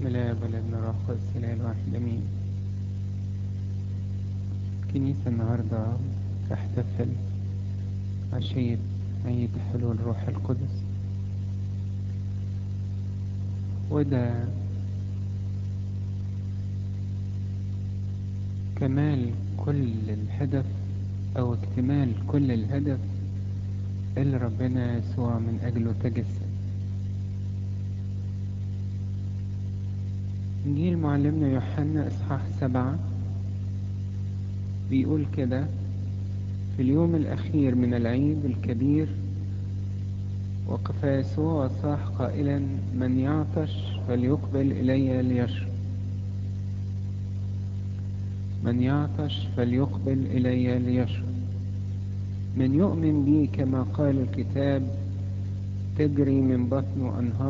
بسم الله والابن الروح القدس الاله الواحد امين الكنيسة النهاردة تحتفل عشية عيد حلول روح القدس وده كمال كل الهدف او اكتمال كل الهدف اللي ربنا يسوع من اجله تجسد انجيل معلمنا يوحنا اصحاح سبعة بيقول كده في اليوم الاخير من العيد الكبير وقف يسوع وصاح قائلا من يعطش فليقبل الي ليشرب من يعطش فليقبل الي ليشرب من يؤمن بي كما قال الكتاب تجري من بطنه انهار